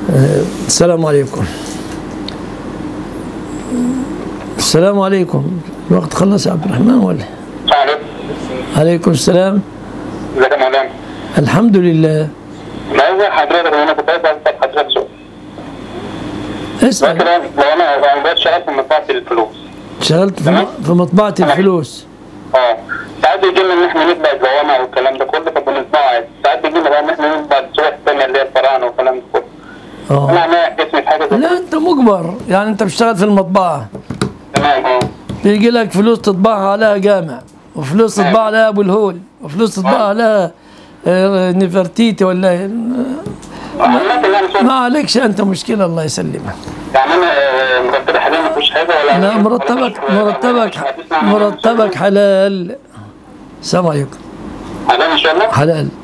آه، السلام عليكم السلام عليكم الوقت خلص يا عبد الرحمن ولا السلام عليكم عليكم السلام ازيك يا مولانا الحمد لله ما هو حضرتك انا كنت عايز اسال حضرتك سؤال اسأل مثلا لو انا لو انا بقيت شغال في مطبعه الفلوس اشتغلت في م- في مطبعة الفلوس اه ساعات بيجي لنا ان احنا نطبع الجوامع والكلام ده كله فبنطبعه عادي ساعات بيجي لنا بقى ان احنا نطبع الصور الثانيه اللي هي الفراعنه والكلام ده كله انا اه عمال اسمي في حاجه زي لا انت مجبر يعني انت بتشتغل في المطبعة تمام اه بيجي لك فلوس تطبعها عليها جامع وفلوس تطبع عليها ابو الهول وفلوس تطبع عليها آه، نفرتيتي ولا عامة يعني صور- ما عليكش انت مشكلة الله يسلمك يعني انا آه، مرتبه حاليا ما فيهوش حاجه ولا لا مرتبك مرتبك مرتبك حلال السلام عليكم حاليا ان شاء الله حلال